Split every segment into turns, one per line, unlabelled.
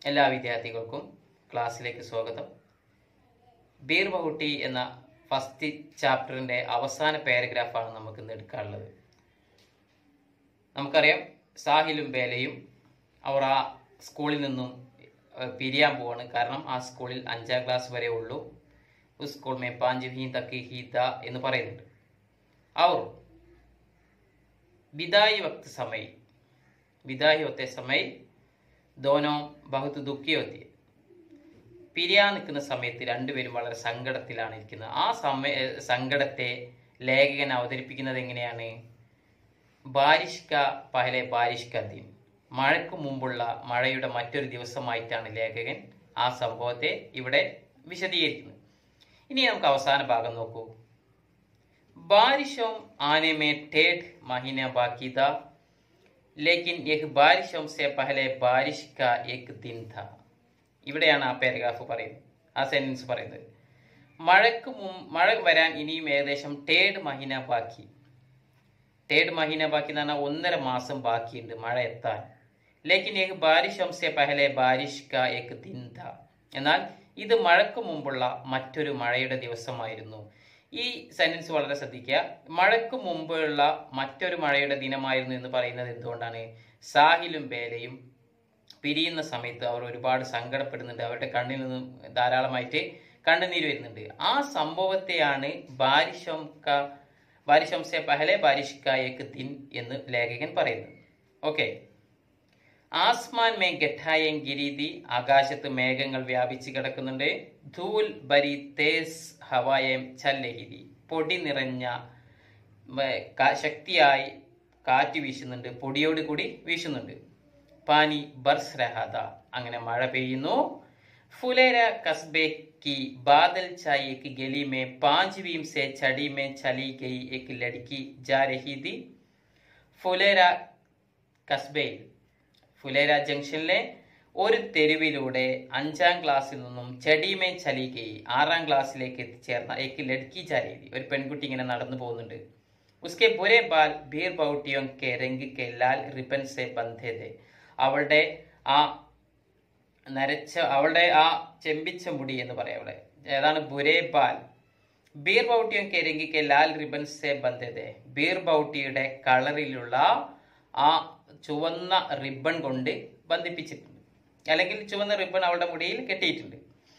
എല്ലാ വിദ്യാർത്ഥികൾക്കും ക്ലാസ്സിലേക്ക് സ്വാഗതം ബീർ ബഹുട്ടി എന്ന ഫസ്റ്റ് ചാപ്റ്ററിന്റെ അവസാന പാരഗ്രാഫാണ് നമുക്ക് ഇന്ന് എടുക്കാനുള്ളത് നമുക്കറിയാം സാഹിലും ബേലയും അവർ ആ സ്കൂളിൽ നിന്നും ഏഹ്, പിരിയാൻ പോവാണ് കാരണം ആ സ്കൂളിൽ അഞ്ചാം ക്ലാസ് വരെ ഉള്ളൂ ഉസ് സ്കൂൾ മേ പാഞ്ച് ഹീ തക്ക് ഹീ ദ എന്ന് പറയുന്നുണ്ട് അവർ വിദായി വക്ത് സമയ विदाई होते समय दोनों बहुत दुखी होती है പിരിയാൻ നിൽക്കുന്ന സമയത്ത് രണ്ടുപേരും വളരെ സങ്കടത്തിലാണ് ഇരിക്കുന്നത് ആ സമയ സങ്കടത്തെ ലേഖകൻ അവതരിപ്പിക്കുന്നത് എങ്ങനെയാണ് ബാരിഷ് ക പഹലെ ബാരിഷ് ക ദിൻ മഴയ്ക്ക് മുമ്പുള്ള മഴയുടെ മറ്റൊരു ദിവസമായിട്ടാണ് ലേഖകൻ ആ സംഭവത്തെ ഇവിടെ വിശദീകരിക്കുന്നത് ഇനി നമുക്ക് അവസാന ഭാഗം നോക്കൂ ബാരിഷോം ആനെ ടേഡ് മഹീന ബാക്കി था लेकिन एक बारिशों से पहले बारिश का एक दिन था ഇവിടെയാണ് ആ പാരഗ്രാഫ് പറയുന്നത് ആ സെന്റൻസ് പറയുന്നത് മഴക്ക് മും മഴ വരാൻ ഇനിയും ഏകദേശം ടേഡ് മഹീന ബാക്കി ടേഡ് മഹീന ബാക്കി എന്ന് പറഞ്ഞാൽ ഒന്നര മാസം ബാക്കിയുണ്ട് മഴ എത്താൻ ലേക്കിൻ ഏക് ബാരിഷ് സെ പഹലെ ബാരിഷ് കാ ഏക് ദിൻ ഥാ എന്നാൽ ഇത് മഴക്ക് മുമ്പുള്ള മറ്റൊരു മഴയുടെ ദിവസമായിരുന്നു ഈ സെന്റൻസ് വളരെ ശ്രദ്ധിക്കുക മഴക്ക് മുമ്പുള്ള മറ്റൊരു മഴയുടെ ദിനമായിരുന്നു എന്ന് പറയുന്നത് എന്തുകൊണ്ടാണ് സാഹിലും ബേലയും പിരിയുന്ന സമയത്ത് അവർ ഒരുപാട് സങ്കടപ്പെടുന്നുണ്ട് അവരുടെ കണ്ണിൽ നിന്നും ധാരാളമായിട്ട് കണ്ണുനീര് വരുന്നുണ്ട് ആ സംഭവത്തെയാണ് ബാരിഷം ക ബാരിഷം സെ പഹലെ ബാരിഷ് കാ ഏക് ദിൻ എന്ന് ലേഖകൻ പറയുന്നത് ഓക്കെ ആസ്മാൻ മേ ഗഠായം ഗിരീതി ആകാശത്ത് മേഘങ്ങൾ വ്യാപിച്ച് കിടക്കുന്നുണ്ട് ധൂൽ ബരി തേസ് ഹവായം ചല്ലഹിരി പൊടി നിറഞ്ഞ വ- കാ- ശക്തിയായി കാറ്റ് വീശുന്നുണ്ട് പൊടിയോട് കൂടി വീശുന്നുണ്ട് പാനി ബർസ് രഹാദ അങ്ങനെ മഴ പെയ്യുന്നു ഫുലേര കസ്ബെ की बादल छाई एक गली में पांच बीम से छड़ी में चली गई एक लड़की जा रही थी ഫുലേര കസ്ബയിൽ ഫുലേര ജംഗ്ഷനിലെ ഒരു തെരുവിലൂടെ അഞ്ചാം ക്ലാസ്സിൽ നിന്നും ചെടിമേ ചലികയി ആറാം ക്ലാസ്സിലേക്ക് എത്തിച്ചേർന്ന ഏക്ക് ലഡ്കി ചാരീതി ഒരു പെൺകുട്ടി ഇങ്ങനെ നടന്നു പോകുന്നുണ്ട് ഉസ്കെ ബുരെ ബാൽ ബീർ ബൗട്ടിയോ കെ രംഗ് കെ ലാൽ റിബൻ സെ ബന്ധേ തെ അവളുടെ ആ നരച്ച അവളുടെ ആ ചെമ്പിച്ച മുടി എന്ന് പറയാം അവിടെ ഏതാണ് ബുരേ ബാൽ ബീർ ബൗട്ടിയും കെരങ്കിക്ക് ലാൽ റിബൻ സെ ബന്ധതെ ബീർ ബൗട്ടിയുടെ കളറിലുള്ള ആ ചുവന്ന റിബൺ കൊണ്ട് ബന്ധിപ്പിച്ചിട്ടുണ്ട് അല്ലെങ്കിൽ ചുവന്ന റിബൺ അവളുടെ മുടിയിൽ കെട്ടിയിട്ടുണ്ട്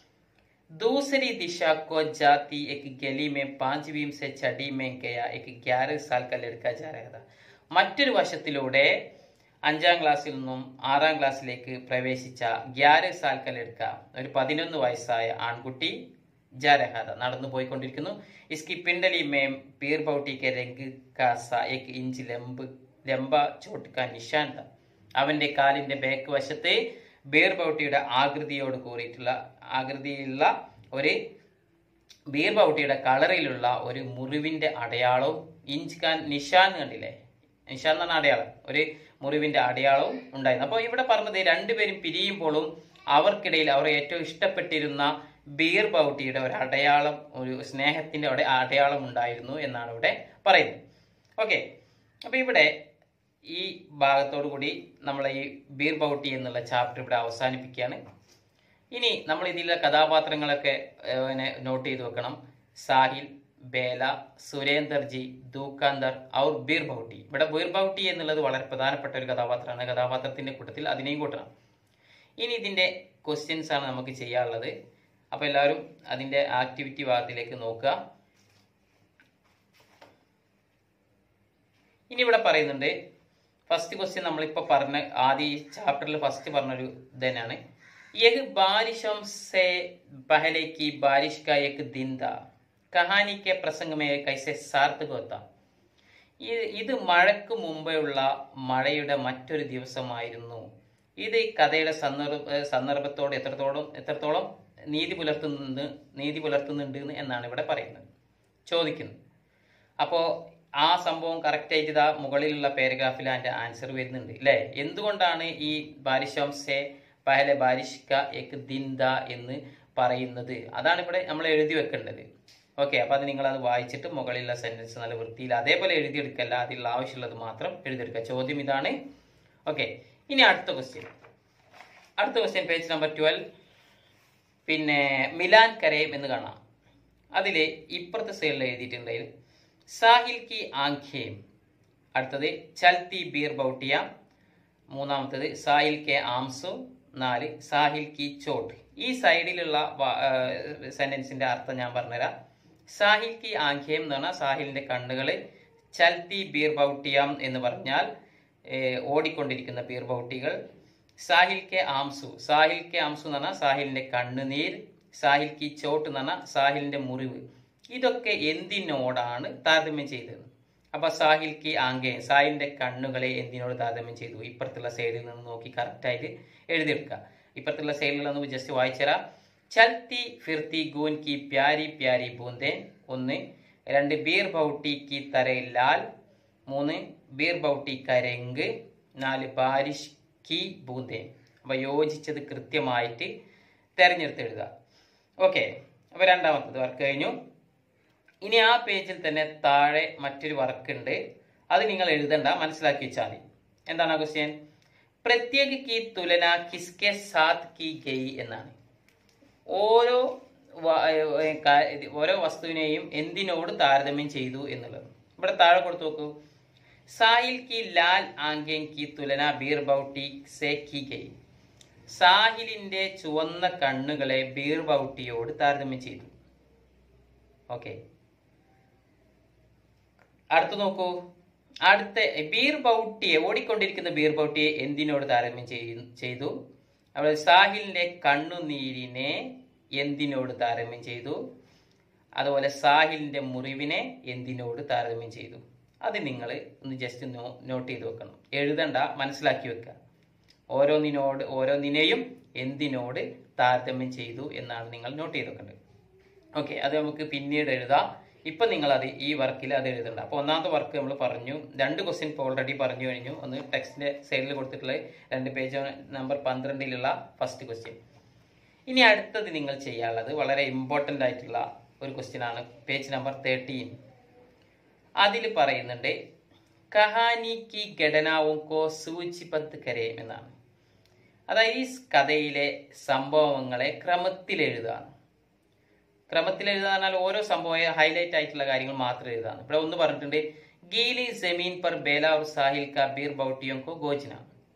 दूसरी दिशा को जाती एक गली में पांचवीं से छठी में गया एक ग्यारह साल का लड़का जा रहा था മറ്റൊരു വശത്തിലൂടെ അഞ്ചാം ക്ലാസ്സിൽ നിന്നും ആറാം ക്ലാസ്സിലേക്ക് പ്രവേശിച്ച ഗ്യാര സാൽക്ക ലടുക്ക ഒരു പതിനൊന്ന് വയസ്സായ ആൺകുട്ടി ജാരഹാദ നടന്നു പോയിക്കൊണ്ടിരിക്കുന്നു ഇസ്കി പിണ്ടലി മേം പീർ ബൗട്ടി കെ രംഗ് കാസ एक ഇഞ്ച് ലംബ് ലംബ ചോട്ട് കാ നിശാൻ था. അവന്റെ കാലിന്റെ ബാക്ക് വശത്ത് ബീർ ബൗട്ടിയുടെ ആകൃതിയോട് കൂടിയിട്ടുള്ള ആകൃതിയിലുള്ള ഒരു ബീർ ബൗട്ടിയുടെ കളറിലുള്ള ഒരു മുറിവിന്റെ അടയാളവും ഇഞ്ച് കാൻ നിഷാൻ കണ്ടില്ലേ നിഷാൻ എന്ന് പറഞ്ഞ അടയാളം ഒരു മുറിവിന്റെ അടയാളവും ഉണ്ടായിരുന്നു അപ്പോൾ ഇവിടെ പറഞ്ഞത് രണ്ടുപേരും പിരിയുമ്പോഴും അവർക്കിടയിൽ അവർ ഏറ്റവും ഇഷ്ടപ്പെട്ടിരുന്ന ബീർ ബൗട്ടിയുടെ ഒരു അടയാളം ഒരു സ്നേഹത്തിന്റെ അവിടെ അടയാളം ഉണ്ടായിരുന്നു എന്നാണ് ഇവിടെ പറയുന്നത് ഓക്കെ അപ്പൊ ഇവിടെ ഈ ഭാഗത്തോടു കൂടി നമ്മൾ ഈ ബീർ ബൗട്ടി എന്നുള്ള ചാപ്റ്റർ ഇവിടെ അവസാനിപ്പിക്കുകയാണ് ഇനി നമ്മൾ ഇതിലെ കഥാപാത്രങ്ങളൊക്കെ ഏഹ്, പിന്നെ നോട്ട് ചെയ്ത് വെക്കണം സാഹിൽ ബേല സുരേന്ദർജി ദൂക്കാന്തർ ഔർ ബീർ ബൗട്ടി ഇവിടെ ബീർ ബൗട്ടി എന്നുള്ളത് വളരെ പ്രധാനപ്പെട്ട ഒരു കഥാപാത്രമാണ് കഥാപാത്രത്തിന്റെ കൂട്ടത്തിൽ അതിനെയും കൂട്ടണം ഇനി ഇതിന്റെ ക്വസ്റ്റ്യൻസ് ആണ് നമുക്ക് ചെയ്യാനുള്ളത് അപ്പൊ എല്ലാവരും അതിന്റെ ആക്ടിവിറ്റി ഭാഗത്തിലേക്ക് നോക്കുക ഇനി ഇവിടെ പറയുന്നുണ്ട് ഫസ്റ്റ് ക്വസ്റ്റ്യൻ നമ്മളിപ്പോ പറഞ്ഞ ആദ്യ ഈ ചാപ്റ്ററിൽ ഫസ്റ്റ് പറഞ്ഞൊരു ഇത് തന്നെയാണ് യഹ് ബാരിഷോം സെ പഹലെ की बारिश का एक दिन था कहानी के प्रसंग में कैसे सार्थक होता ഇത് ഇത് മഴക്ക് മുമ്പെയുള്ള മഴയുടെ മറ്റൊരു ദിവസമായിരുന്നു ഇത് ഈ കഥയുടെ സന്ദർഭ സന്ദർഭത്തോട് എത്രത്തോളം എത്രത്തോളം നീതി പുലർത്തുന്നുണ്ട് നീതി പുലർത്തുന്നുണ്ട് എന്നാണ് ഇവിടെ പറയുന്നത് ചോദിക്കുന്നത് അപ്പോൾ ആ സംഭവം കറക്റ്റ് ആയിട്ട് ഇതാ മുകളിലുള്ള പാരഗ്രാഫിൽ അതിന്റെ ആൻസർ വരുന്നുണ്ട് അല്ലേ എന്തുകൊണ്ടാണ് ഈ ബാരിഷോം സെ പഹലെ ബാരിഷ് ക എക് ദിന്ദ എന്ന് പറയുന്നത് അതാണ് ഇവിടെ നമ്മൾ എഴുതി വെക്കേണ്ടത് ഓക്കെ അപ്പൊ അത് നിങ്ങൾ അത് വായിച്ചിട്ട് മുകളിലുള്ള സെന്റൻസ് നല്ല വൃത്തിയിൽ അതേപോലെ എഴുതിയെടുക്കല്ല അതിലുള്ള ആവശ്യമുള്ളത് മാത്രം എഴുതിയെടുക്കുക ചോദ്യം ഇതാണ് ഓക്കെ ഇനി അടുത്ത ക്വസ്റ്റ്യൻ അടുത്ത ക്വസ്റ്റ്യൻ പേജ് നമ്പർ ട്വൽവ് പിന്നെ മിലാൻ കരയം എന്ന് കാണാം അതിൽ ഇപ്പുറത്തെ സൈഡിൽ എഴുതിയിട്ടുണ്ടായിരുന്നു സാഹിൽ കി ആഖ്യം അടുത്തത് ചൽത്തി ബീർ ബൗട്ടിയ മൂന്നാമത്തത് സാഹിൽ കെ ആംസു നാല് സാഹിൽ കി ചോട്ട് ഈ സൈഡിലുള്ള സെന്റൻസിന്റെ അർത്ഥം ഞാൻ പറഞ്ഞുതരാം സാഹിൽ കി ആഖ്യം എന്ന് പറഞ്ഞാൽ സാഹിലിന്റെ കണ്ണുകൾ ചൽത്തി ബീർ ബൗട്ടിയാം എന്ന് പറഞ്ഞാൽ ഏഹ്, ഓടിക്കൊണ്ടിരിക്കുന്ന ബീർ ബൗട്ടികൾ സാഹിൽ കെ ആംസു സാഹിൽ കെ ആംസു എന്ന് പറഞ്ഞാൽ സാഹിലിന്റെ കണ്ണുനീർ സാഹിൽ കി ചോട്ട് എന്ന് പറഞ്ഞാൽ സാഹിലിന്റെ മുറിവ് ഇതൊക്കെ എന്തിനോടാണ് താരതമ്യം ചെയ്തത് അപ്പൊ സാഹിൽ കി ആംഗെ സാഹിലിന്റെ കണ്ണുകളെ എന്തിനോട് താരതമ്യം ചെയ്തു ഇപ്പുറത്തുള്ള സൈഡിൽ നിന്ന് നോക്കി കറക്റ്റ് ആയിട്ട് എഴുതിയെടുക്കുക ഇപ്പുറത്തുള്ള സൈഡിലൊന്ന് ജസ്റ്റ് വായിച്ചുതരാം ചൽത്തി ഫിർത്തി ഗൂൻ കി പ്യാരി പ്യാരി ബൂന്തേ ഒന്ന് രണ്ട് ബീർ ബൗട്ടി കി തരേ ലാൽ മൂന്ന് ബീർ ബൗട്ടി കരങ്ക് നാല് ബാരിഷ് കി ബൂന്തേ അപ്പൊ യോജിച്ചത് കൃത്യമായിട്ട് തെരഞ്ഞെടുത്ത് എഴുതുക ഓക്കെ അപ്പൊ രണ്ടാമത്തത് വർക്ക് കഴിഞ്ഞു ഇനി ആ പേജിൽ തന്നെ താഴെ മറ്റൊരു വർക്ക് ഉണ്ട് അത് നിങ്ങൾ എഴുതണ്ട മനസ്സിലാക്കി വെച്ചാൽ മതി എന്താണ് ആ ക്വസ്റ്റ്യൻ പ്രത്യേക കി തുലന കിസ്കെ സാത്ത് കി ഗയി എന്നാണ് ഓരോ വ- ഏ, കാ- ഇത് ഓരോ വസ്തുവിനെയും എന്തിനോട് താരതമ്യം ചെയ്തു എന്നുള്ളത് ഇവിടെ താഴെ കൊടുത്തു നോക്കൂ സാഹിൽ കി ലാൽ ആംഗ്യം കി തുലന ബീർ ബൗട്ടി സെ കി ഗയി സാഹിലിന്റെ ചുവന്ന കണ്ണുകളെ ബീർ ബൗട്ടിയോട് താരതമ്യം ചെയ്തു ഓക്കെ അടുത്ത് നോക്കൂ അടുത്ത ബീർ ബൗട്ടിയെ ഓടിക്കൊണ്ടിരിക്കുന്ന ബീർ ബൗട്ടിയെ എന്തിനോട് താരതമ്യം ചെയ്തു- ചെയ്തു അവിടെ സാഹിലിന്റെ കണ്ണുനീരിനെ എന്തിനോട് താരതമ്യം ചെയ്തു അതുപോലെ സാഹിലിന്റെ മുറിവിനെ എന്തിനോട് താരതമ്യം ചെയ്തു അത് നിങ്ങൾ ഒന്ന് ജസ്റ്റ് നോട്ട് ചെയ്ത് വെക്കണം എഴുതണ്ട മനസ്സിലാക്കി വെക്കുക ഓരോന്നിനോട് ഓരോന്നിനെയും എന്തിനോട് താരതമ്യം ചെയ്തു എന്നാണ് നിങ്ങൾ നോട്ട് ചെയ്ത് വെക്കേണ്ടത് ഓക്കെ അത് നമുക്ക് പിന്നീട് എഴുതാം ഇപ്പൊ നിങ്ങൾ അത് ഈ വർക്കിൽ അത് എഴുതണ്ട അപ്പൊ ഒന്നാമത്തെ വർക്ക് നമ്മൾ പറഞ്ഞു രണ്ട് ക്വസ്റ്റ്യൻ ഇപ്പോൾ ഓൾറെഡി പറഞ്ഞു കഴിഞ്ഞു ഒന്ന് ടെക്സ്റ്റിന്റെ സൈഡിൽ കൊടുത്തിട്ടുള്ള രണ്ട് പേജ് നമ്പർ പന്ത്രണ്ടിലുള്ള ഫസ്റ്റ് ക്വസ്റ്റ്യൻ ഇനി അടുത്തത് നിങ്ങൾ ചെയ്യാനുള്ളത് വളരെ ഇമ്പോർട്ടൻ്റ് ആയിട്ടുള്ള ഒരു ക്വസ്റ്റ്യൻ ആണ് പേജ് നമ്പർ തേർട്ടീൻ അതിൽ പറയുന്നുണ്ട് കഹാനി കി ഘടനാവും കോ സൂചിപത്ത് കരയും എന്നാണ് അതായത് ഈ കഥയിലെ സംഭവങ്ങളെ ക്രമത്തിൽ എഴുതാണ് ക്രമത്തിൽ എഴുതാൻ പറഞ്ഞാൽ ഓരോ സംഭവം ഹൈലൈറ്റ് ആയിട്ടുള്ള കാര്യങ്ങൾ മാത്രം എഴുതാണ് ഇവിടെ ഒന്ന് പറഞ്ഞിട്ടുണ്ട് ഗീലി ജമീൻ പർ ബേല और സാഹിൽ का ബീർ ബൗട്ടിയും കോ ഗോചന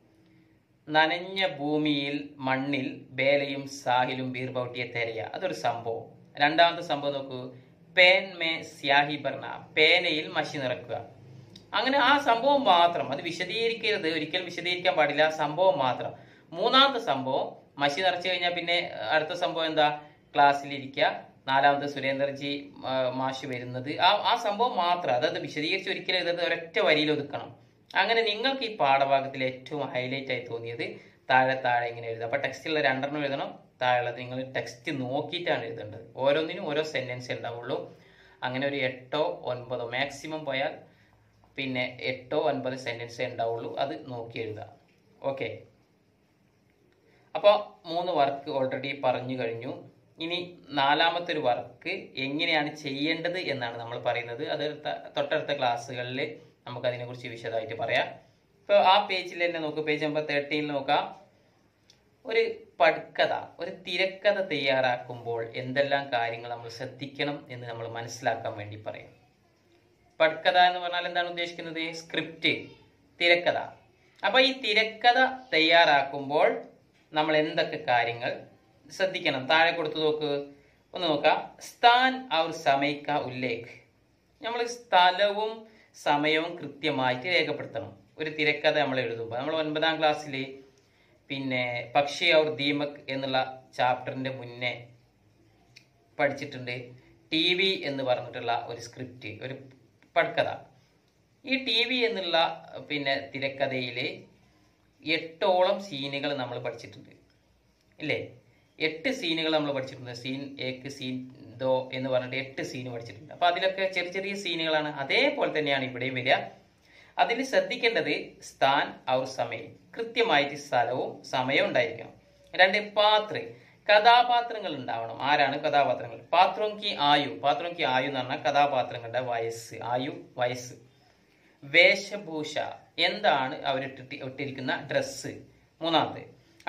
നനഞ്ഞ ഭൂമിയിൽ മണ്ണിൽ ബേലയും സാഹിലും ബീർ ബൗട്ടിയെ തെരയ അതൊരു സംഭവം രണ്ടാമത്തെ സംഭവം നോക്കൂ പേൻ മേ സ്യാഹി ഭർണ പേനയിൽ മഷി നിറക്കുക അങ്ങനെ ആ സംഭവം മാത്രം അത് വിശദീകരിക്കരുത് ഒരിക്കലും വിശദീകരിക്കാൻ പാടില്ല ആ സംഭവം മാത്രം മൂന്നാമത്തെ സംഭവം മഷി നിറച്ചു കഴിഞ്ഞാൽ പിന്നെ അടുത്ത സംഭവം എന്താ ക്ലാസ്സിലിരിക്കുക നാലാമത്തെ സുരേന്ദ്രജി ആ, മാഷ് വരുന്നത് ആ ആ സംഭവം മാത്രം അതായത് വിശദീകരിച്ച് ഒരിക്കലും എഴുതരുത് ഒരൊറ്റ വരിയിൽ ഒതുക്കണം അങ്ങനെ നിങ്ങൾക്ക് ഈ പാഠഭാഗത്തിൽ ഏറ്റവും ഹൈലൈറ്റ് ആയി തോന്നിയത് താഴെ താഴെ ഇങ്ങനെ എഴുതുക അപ്പൊ ടെക്സ്റ്റിലുള്ള രണ്ടെണ്ണം എഴുതണം താഴെ നിങ്ങൾ ടെക്സ്റ്റ് നോക്കിയിട്ടാണ് എഴുതേണ്ടത് ഓരോന്നിനും ഓരോ സെന്റൻസ് ഉണ്ടാവുള്ളൂ അങ്ങനെ ഒരു എട്ടോ ഒൻപതോ മാക്സിമം പോയാൽ പിന്നെ എട്ടോ ഒൻപത് സെന്റൻസേ ഉണ്ടാവുള്ളൂ അത് നോക്കി എഴുതുക ഓക്കെ അപ്പോൾ മൂന്ന് വർക്ക് ഓൾറെഡി പറഞ്ഞു കഴിഞ്ഞു ഇനി നാലാമത്തെ ഒരു വർക്ക് എങ്ങനെയാണ് ചെയ്യേണ്ടത് എന്നാണ് നമ്മൾ പറയുന്നത് അത് ത- തൊട്ടടുത്ത ക്ലാസ്സുകളിൽ നമുക്ക് അതിനെക്കുറിച്ച് വിശദമായിട്ട് പറയാം ഇപ്പോൾ ആ പേജിൽ തന്നെ നോക്കുക പേജ് നമ്പർ തേർട്ടീനിൽ നോക്കാം ഒരു പടുക്കഥ ഒരു തിരക്കഥ തയ്യാറാക്കുമ്പോൾ എന്തെല്ലാം കാര്യങ്ങൾ നമ്മൾ ശ്രദ്ധിക്കണം എന്ന് നമ്മൾ മനസ്സിലാക്കാൻ വേണ്ടി പറയാം പടുക്കഥ എന്ന് പറഞ്ഞാൽ എന്താണ് ഉദ്ദേശിക്കുന്നത് സ്ക്രിപ്റ്റ് തിരക്കഥ അപ്പൊ ഈ തിരക്കഥ തയ്യാറാക്കുമ്പോൾ നമ്മൾ എന്തൊക്കെ കാര്യങ്ങൾ ശ്രദ്ധിക്കണം താഴെ കൊടുത്തു നോക്ക് ഒന്ന് നോക്കാം സ്ഥാൻ ഔർ സമയ്ക്ക ഉല്ലേഖ് നമ്മൾ സ്ഥലവും സമയവും കൃത്യമായിട്ട് രേഖപ്പെടുത്തണം ഒരു തിരക്കഥ നമ്മൾ എഴുതുമ്പോൾ നമ്മൾ ഒൻപതാം ക്ലാസ്സിൽ പിന്നെ പക്ഷി ഔർ ദീമക് എന്നുള്ള ചാപ്റ്ററിന്റെ മുന്നേ പഠിച്ചിട്ടുണ്ട് ടി വി എന്ന് പറഞ്ഞിട്ടുള്ള ഒരു സ്ക്രിപ്റ്റ് ഒരു പടുക്കഥ ഈ ടി വി എന്നുള്ള പിന്നെ തിരക്കഥയിൽ എട്ടോളം സീനുകൾ നമ്മൾ പഠിച്ചിട്ടുണ്ട് ഇല്ലേ എട്ട് സീനുകൾ നമ്മൾ പഠിച്ചിട്ടുണ്ട് സീൻ ഏക്ക് സീൻ ദോ എന്ന് പറഞ്ഞിട്ട് എട്ട് സീൻ പഠിച്ചിട്ടുണ്ട് അപ്പൊ അതിലൊക്കെ ചെറിയ ചെറിയ സീനുകളാണ് അതേപോലെ തന്നെയാണ് ഇവിടെയും വരിക അതിൽ ശ്രദ്ധിക്കേണ്ടത് സ്ഥാൻ ഔർ സമയം കൃത്യമായിട്ട് സ്ഥലവും സമയവും ഉണ്ടായിരിക്കണം രണ്ട് പാത്ര കഥാപാത്രങ്ങൾ ഉണ്ടാവണം ആരാണ് കഥാപാത്രങ്ങൾ പാത്രം കി ആയു പാത്രം കി ആയു എന്ന് പറഞ്ഞാൽ കഥാപാത്രങ്ങളുടെ വയസ്സ് ആയു വയസ്സ് വേഷഭൂഷ എന്താണ് അവരിട്ടിട്ട് ഇട്ടിരിക്കുന്ന ഡ്രസ്സ് മൂന്നാമത്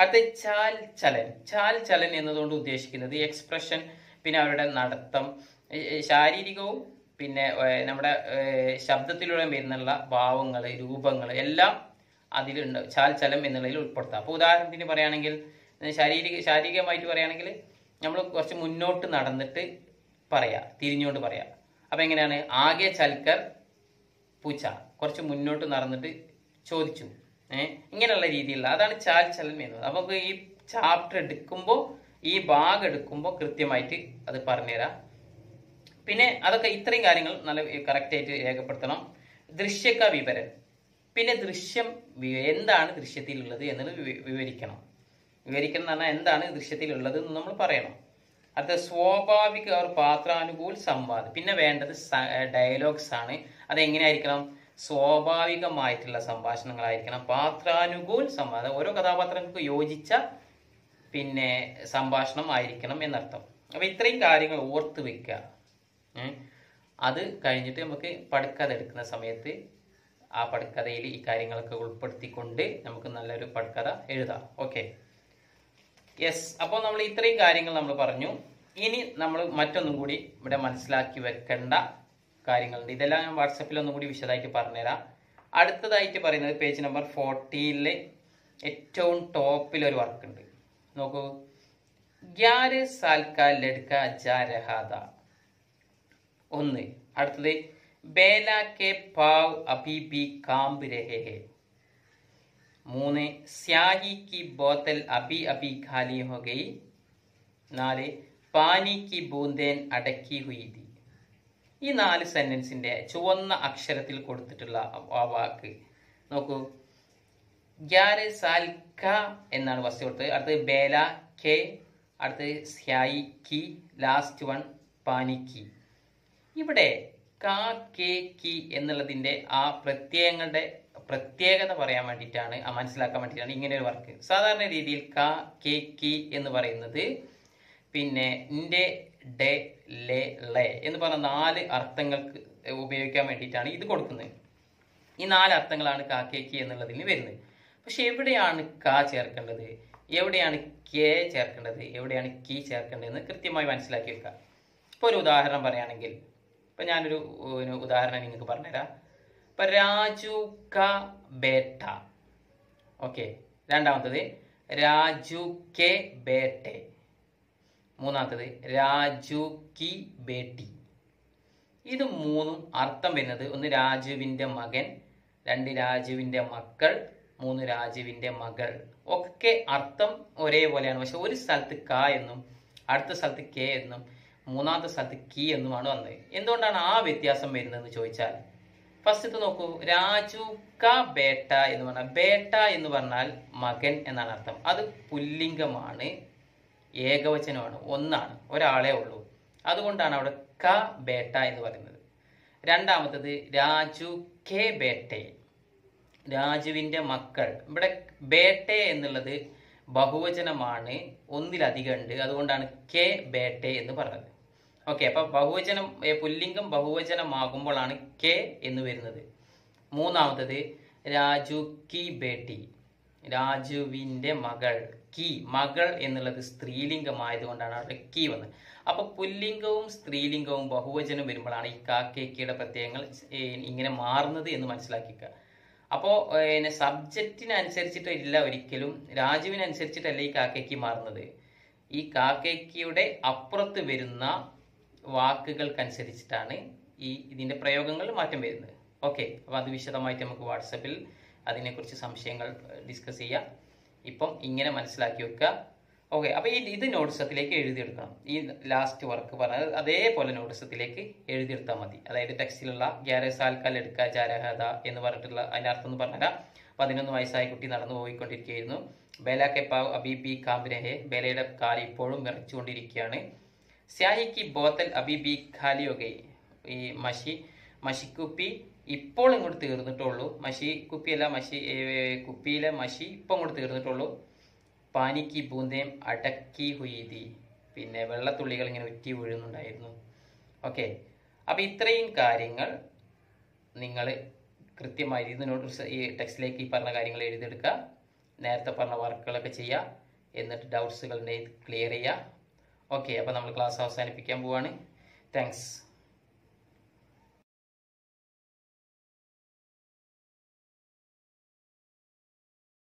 അടുത്ത ചാൽ ചലൻ ചാൽ ചലൻ എന്നതുകൊണ്ട് ഉദ്ദേശിക്കുന്നത് എക്സ്പ്രഷൻ പിന്നെ അവരുടെ നടത്തം ഏ, ഏ, ശാരീരികവും പിന്നെ ഏ, നമ്മുടെ ഏ, ശബ്ദത്തിലൂടെ വരുന്നുള്ള ഭാവങ്ങൾ രൂപങ്ങൾ എല്ലാം അതിലുണ്ട് ചാൽ ചലം എന്നുള്ളതിൽ ഉൾപ്പെടുത്താം അപ്പോൾ ഉദാഹരണത്തിന് പറയുകയാണെങ്കിൽ ഏ, ശാരീരിക ശാരീരികമായിട്ട് പറയുകയാണെങ്കിൽ നമ്മൾ കുറച്ച് മുന്നോട്ട് നടന്നിട്ട് പറയാം തിരിഞ്ഞുകൊണ്ട് പറയാം അപ്പം എങ്ങനെയാണ് ആകെ ചൽക്കർ പൂച്ച കുറച്ച് മുന്നോട്ട് നടന്നിട്ട് ചോദിച്ചു ഏഹ് ഇങ്ങനെയുള്ള രീതിയിലുള്ള അതാണ് ചാൽ ചലൻ എന്നത് അപ്പൊ നമുക്ക് ഈ ചാപ്റ്റർ എടുക്കുമ്പോൾ ഈ ഭാഗം എടുക്കുമ്പോൾ കൃത്യമായിട്ട് അത് പറഞ്ഞുതരാം പിന്നെ അതൊക്കെ ഇത്രയും കാര്യങ്ങൾ നല്ല കറക്റ്റ് ആയിട്ട് രേഖപ്പെടുത്തണം ദൃശ്യക്ക വിവരൻ പിന്നെ ദൃശ്യം വി- എന്താണ് ദൃശ്യത്തിലുള്ളത് എന്നത് വിവ- വിവരിക്കണം വിവരിക്കണം എന്ന് പറഞ്ഞാൽ എന്താണ് ദൃശ്യത്തിലുള്ളത് എന്ന് നമ്മൾ പറയണം അത് സ്വാഭാവിക ഒരു പാത്രാനുകൂൽ സംവാദം പിന്നെ വേണ്ടത് ഡയലോഗ്സ് ആണ് അത് എങ്ങനെയായിരിക്കണം സ്വാഭാവികമായിട്ടുള്ള സംഭാഷണങ്ങളായിരിക്കണം പാത്രാനുകൂൽ സംവാദം ഓരോ കഥാപാത്രങ്ങൾക്ക് യോജിച്ച പിന്നെ സംഭാഷണം ആയിരിക്കണം എന്നർത്ഥം അപ്പൊ ഇത്രയും കാര്യങ്ങൾ ഓർത്ത് വെക്കുക ഏ? അത് കഴിഞ്ഞിട്ട് നമുക്ക് പടുക്കഥ എടുക്കുന്ന സമയത്ത് ആ പടുക്കഥയിൽ ഈ കാര്യങ്ങളൊക്കെ ഉൾപ്പെടുത്തിക്കൊണ്ട് നമുക്ക് നല്ലൊരു പടുക്കഥ എഴുതാം ഓക്കെ യെസ് അപ്പോൾ നമ്മൾ ഇത്രയും കാര്യങ്ങൾ നമ്മൾ പറഞ്ഞു ഇനി നമ്മൾ മറ്റൊന്നും കൂടി ഇവിടെ മനസ്സിലാക്കി വെക്കേണ്ട കാര്യങ്ങളുണ്ട് ഇതെല്ലാം ഞാൻ വാട്സപ്പിൽ ഒന്നും കൂടി വിശദമായിട്ട് പറഞ്ഞുതരാം അടുത്തതായിട്ട് പറയുന്നത് പേജ് നമ്പർ ഫോർട്ടിയിലെ ഏറ്റവും ടോപ്പിൽ ഒരു വർക്ക് ഉണ്ട് നോക്കൂ ഗ്യാരെ സാൽക്ക ലഡ്ക ജാ രഹാദ ഒന്ന് അടുത്തത് ബേല കെ പാവ് അഭി ബി കാമ്പ് രഹേ ഹേ മൂന്ന് സ്യാഹി की बोतल अभी अभी खाली हो गई നാല് പാനി की ബൂന്തേൻ അടക്കി हुई थी ഈ നാല് സെന്റൻസിന്റെ ചുവന്ന അക്ഷരത്തിൽ കൊടുത്തിട്ടുള്ള ആ വാക്ക് നോക്കൂ ഗ്യാരെ സാൽ ക എന്നാണ് ഫസ്റ്റ് കൊടുത്തത് അടുത്തത് ബേല കെ അടുത്തത് സ്യായി കി ലാസ്റ്റ് വൺ പാനിക്കി ഇവിടെ കാ കെ കി എന്നുള്ളതിന്റെ ആ പ്രത്യയങ്ങളുടെ പ്രത്യേകത പറയാൻ വേണ്ടിയിട്ടാണ് ആ മനസ്സിലാക്കാൻ വേണ്ടിയിട്ടാണ് ഇങ്ങനെ ഒരു വർക്ക് സാധാരണ രീതിയിൽ കാ കെ കി എന്ന് പറയുന്നത് പിന്നെ ന്റെ ഡെ ലെ ലെ എന്ന് പറഞ്ഞ നാല് അർത്ഥങ്ങൾക്ക് ഉപയോഗിക്കാൻ വേണ്ടിയിട്ടാണ് ഇത് കൊടുക്കുന്നത് ഈ നാല് അർത്ഥങ്ങളാണ് കാ കെ കി എന്നുള്ളതിന് വരുന്നത് പക്ഷെ എവിടെയാണ് കാ ചേർക്കേണ്ടത് എവിടെയാണ് കെ ചേർക്കേണ്ടത് എവിടെയാണ് കി ചേർക്കേണ്ടതെന്ന് കൃത്യമായി മനസ്സിലാക്കി വെക്കുക ഇപ്പോൾ ഒരു ഉദാഹരണം പറയുകയാണെങ്കിൽ ഇപ്പം ഞാനൊരു ഒരു ഉദാഹരണം നിങ്ങൾക്ക് പറഞ്ഞുതരാം ഇപ്പം രാജു ക ബേട്ട ഓക്കെ രണ്ടാമത്തത് രാജു കെ ബേട്ടെ മൂന്നാമത്തത് രാജു കി ബേട്ടി ഇത് മൂന്നും അർത്ഥം വരുന്നത് ഒന്ന് രാജുവിൻ്റെ മകൻ രണ്ട് രാജുവിൻ്റെ മക്കൾ മൂന്ന് രാജുവിൻ്റെ മകൾ ഒക്കെ അർത്ഥം ഒരേപോലെയാണ് പക്ഷെ ഒരു സ്ഥലത്ത് ക എന്നും അടുത്ത സ്ഥലത്ത് കെ എന്നും മൂന്നാമത്തെ സ്ഥലത്ത് കി എന്നുമാണ് വന്നത് എന്തുകൊണ്ടാണ് ആ വ്യത്യാസം വരുന്നതെന്ന് ചോദിച്ചാൽ ഫസ്റ്റ് നോക്കൂ രാജു ക ബേട്ട എന്ന് പറഞ്ഞാൽ ബേട്ട എന്ന് പറഞ്ഞാൽ മകൻ എന്നാണ് അർത്ഥം അത് പുല്ലിംഗമാണ് ഏകവചനമാണ് ഒന്നാണ് ഒരാളെ ഉള്ളൂ അതുകൊണ്ടാണ് അവിടെ ക ബേട്ട എന്ന് പറയുന്നത് രണ്ടാമത്തത് രാജു കെ ബേട്ടെ രാജുവിൻ്റെ മക്കൾ ഇവിടെ ബേട്ടെ എന്നുള്ളത് ബഹുവചനമാണ് ഒന്നിലധികം ഉണ്ട് അതുകൊണ്ടാണ് കെ ബേട്ടെ എന്ന് പറഞ്ഞത് ഓക്കെ അപ്പൊ ബഹുവചനം ഏ, പുല്ലിംഗം ബഹുവചനമാകുമ്പോഴാണ് കെ എന്ന് വരുന്നത് മൂന്നാമത്തത് രാജു കി ബേട്ടി രാജുവിൻ്റെ മകൾ കി മകൾ എന്നുള്ളത് സ്ത്രീലിംഗമായതുകൊണ്ടാണ് അവിടെ കി വന്നത് അപ്പൊ പുല്ലിംഗവും സ്ത്രീലിംഗവും ബഹുവചനം വരുമ്പോഴാണ് ഈ കാക്കേക്കിയുടെ പ്രത്യയങ്ങൾ ഏ, ഇങ്ങനെ മാറുന്നത് എന്ന് മനസ്സിലാക്കിക്കുക അപ്പോൾ പിന്നെ സബ്ജക്റ്റിനനുസരിച്ചിട്ടില്ല ഒരിക്കലും രാജുവിനനുസരിച്ചിട്ടല്ല ഈ കാക്കേക്ക് മാറുന്നത് ഈ കാക്കേക്കിയുടെ അപ്പുറത്ത് വരുന്ന വാക്കുകൾക്കനുസരിച്ചിട്ടാണ് ഈ ഇതിന്റെ പ്രയോഗങ്ങൾ മാറ്റം വരുന്നത് ഓക്കെ അപ്പോൾ അത് വിശദമായിട്ട് നമുക്ക് വാട്സപ്പിൽ അതിനെക്കുറിച്ച് സംശയങ്ങൾ ഡിസ്കസ് ചെയ്യാം ഇപ്പം ഇങ്ങനെ മനസ്സിലാക്കി വെക്കുക ഓക്കെ അപ്പോൾ ഈ ഇത് നോട്ട്സത്തിലേക്ക് എഴുതിയെടുക്കണം ഈ ലാസ്റ്റ് വർക്ക് പറഞ്ഞത് അതേപോലെ നോട്ട്സത്തിലേക്ക് എഴുതിയെടുത്താൽ മതി അതായത് ടെക്സ്റ്റിലുള്ള ഗ്യാരസാൽക്കാൽ എടുക്കുക ജാരഹത എന്ന് പറഞ്ഞിട്ടുള്ള അതിൻ്റെ അർത്ഥം എന്ന് പറഞ്ഞുതരാം പതിനൊന്ന് വയസ്സായ കുട്ടി നടന്നു പോയിക്കൊണ്ടിരിക്കുകയായിരുന്നു ബേല കെ പാവ് അബി ബി കാംബ്രഹെ ബേലയുടെ കാല് ഇപ്പോഴും വിറച്ചുകൊണ്ടിരിക്കുകയാണ് സ്യാഹിക്ക് ബോത്തൽ അബി ബി ഖാലിയൊക്കെ ഈ മഷി മഷിക്കുപ്പി ഇപ്പോൾ ഇങ്ങോട്ട് തീർന്നിട്ടുള്ളൂ മഷി കുപ്പിയല്ല മഷി ഏ, കുപ്പിയിലെ മഷി ഇപ്പം ഇങ്ങോട്ട് തീർന്നിട്ടുള്ളൂ പാനിക്ക് ബൂന്തേം അടക്കി ഹുയിതി പിന്നെ വെള്ളത്തുള്ളികൾ ഇങ്ങനെ ഉറ്റി വീഴുന്നുണ്ടായിരുന്നു ഓക്കെ അപ്പം ഇത്രയും കാര്യങ്ങൾ നിങ്ങൾ കൃത്യമായി ഇതിനോട് ഈ ടെക്സ്റ്റിലേക്ക് ഈ പറഞ്ഞ കാര്യങ്ങൾ എഴുതിയെടുക്കുക നേരത്തെ പറഞ്ഞ വർക്കുകളൊക്കെ ചെയ്യുക എന്നിട്ട് ഡൗട്ട്സുകൾ ക്ലിയർ ചെയ്യുക ഓക്കെ അപ്പോൾ നമ്മൾ ക്ലാസ് അവസാനിപ്പിക്കാൻ പോവാണ് താങ്ക്സ്